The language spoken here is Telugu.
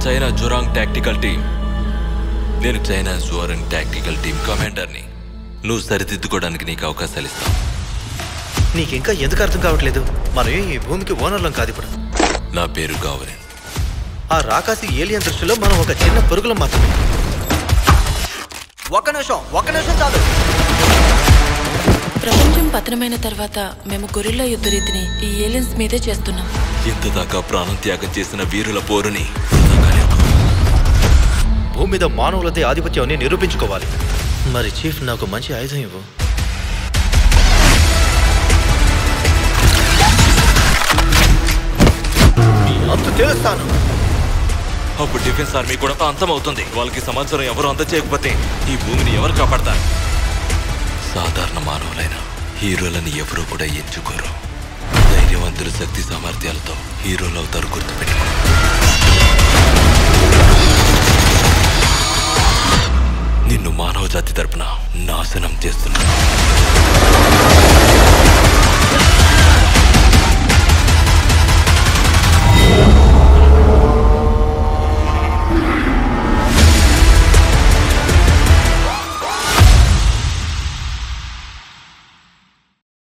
చైనా జురాంగ్ టాక్టికల్ టీం నేను చైనా జురాంగ్ టాక్టికల్ టీం కమాండర్ని నువ్వు సరిదిద్దుకోవడానికి నీకు అవకాశాలు ఇస్తాను నీకింకా ఎందుకు అర్థం కావట్లేదు మనం ఈ భూమికి ఓనర్లం కాదు ఇప్పుడు నా పేరు గావరిన్ ఆ రాకాసి ఏలియన్ దృష్టిలో మనం ఒక చిన్న పరుగులం మాత్రమే ఒక్క నిమిషం ఒక్క నిమిషం చాలు ప్రపంచం పతనమైన తర్వాత మేము గొరిల్లా యుద్ధ రీతిని ఈ ఏలియన్స్ మీదే చేస్తున్నాం ఇంతదాకా ప్రాణం త్యాగం చేసిన వీరుల పోరుని వృధా కానివ్వకు. భూమి మీద మానవులదే ఆధిపత్యం అని నిరూపించుకోవాలి మరి చీఫ్ నాకు మంచి ఆయుధం ఇవ్వు మీ అంతు తెలుస్తాను అప్పుడు డిఫెన్స్ ఆర్మీ కూడా అంతమవుతుంది వాళ్ళకి సమాచారం ఎవరు అందచేయకపోతే ఈ భూమిని ఎవరు కాపాడతారు సాధారణ మానవులైన హీరోలని ఎవరు కూడా ఎంచుకోరు ధైర్యవంతుల శక్తి సామర్థ్యాలతో హీరోలు అవుతారు గుర్తుపెట్టుకో నిన్ను మానవ జాతి తరపున నాశనం చేస్తున్నా